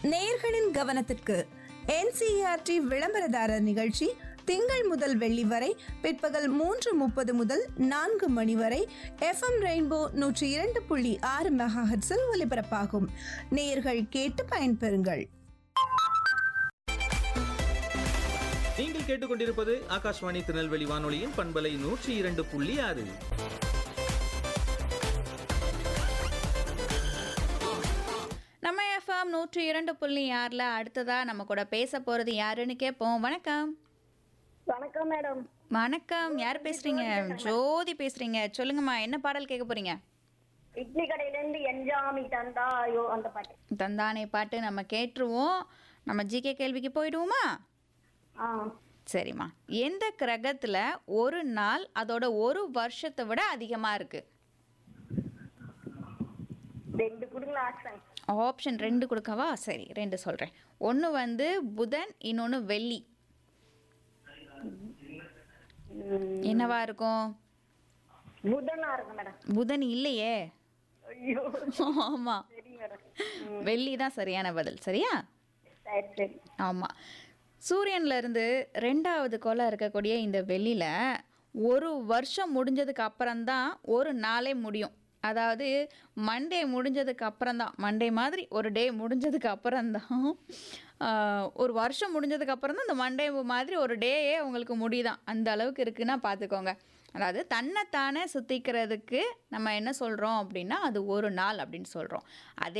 நேயர்களின் கவனத்திற்கு என்சிஆர்டி விளம்பரதாரர் நிகழ்ச்சி திங்கள் முதல் வெள்ளி வரை பிற்பகல் மூன்று முப்பது முதல் நான்கு மணி வரை எஃப்எம் ரெயின்போ நூற்றி இரண்டு புள்ளி ஆறு மெகாஹெட்ஸில் ஒலிபரப்பாகும் நேயர்கள் கேட்டு பயன்பெறுங்கள் நீங்கள் கேட்டுக்கொண்டிருப்பது ஆகாஷ்வாணி திருநெல்வேலி வானொலியின் பண்பலை நூற்றி இரண்டு புள்ளி ஆறு நம்ம எஃப்எம் நூற்றி இரண்டு புள்ளி ஆறில் அடுத்ததாக நம்ம கூட பேச போகிறது யாருன்னு கேட்போம் வணக்கம் வணக்கம் மேடம் வணக்கம் யார் பேசுகிறீங்க ஜோதி பேசுகிறீங்க சொல்லுங்கம்மா என்ன பாடல் கேட்க போகிறீங்க இட்லி கடையில இருந்து என்ஜாமி தந்தாயோ அந்த பாட்டு தந்தானே பாட்டு நம்ம கேட்டுருவோம் நம்ம ஜிகே கேள்விக்கு போயிடுவோமா ஆ சரிம்மா எந்த கிரகத்தில் ஒரு நாள் அதோட ஒரு வருஷத்தை விட அதிகமாக இருக்குது ரெண்டு கொடுங்களா ஆக்ஷன் ஆப்ஷன் ரெண்டு கொடுக்கவா சரி ரெண்டு சொல்கிறேன் ஒன்று வந்து புதன் இன்னொன்று வெள்ளி என்னவா இருக்கும் புதனா இருக்கு மேடம் புதன் இல்லையே ஐயோ ஆமாம் சரி மேடம் வெள்ளி தான் சரியான பதில் சரியா சரி சரி ஆமாம் சூரியன்ல இருந்து ரெண்டாவது கோலா இருக்கக்கூடிய இந்த வெள்ளியில் ஒரு வருஷம் முடிஞ்சதுக்கு அப்புறம்தான் ஒரு நாளே முடியும் அதாவது மண்டே முடிஞ்சதுக்கு அப்புறம்தான் மண்டே மாதிரி ஒரு டே முடிஞ்சதுக்கு அப்புறம்தான் ஆஹ், ஒரு வருஷம் முடிஞ்சதுக்கு அப்புறம் தான் இந்த மண்டே மாதிரி ஒரு டேயே உங்களுக்கு முடியுதான் அந்த அளவுக்கு இருக்குன்னா பார்த்துக்கோங்க அதாவது தன்னைத்தானே சுத்திக்கிறதுக்கு நம்ம என்ன சொல்கிறோம் அப்படின்னா அது ஒரு நாள் அப்படின்னு சொல்கிறோம் அதே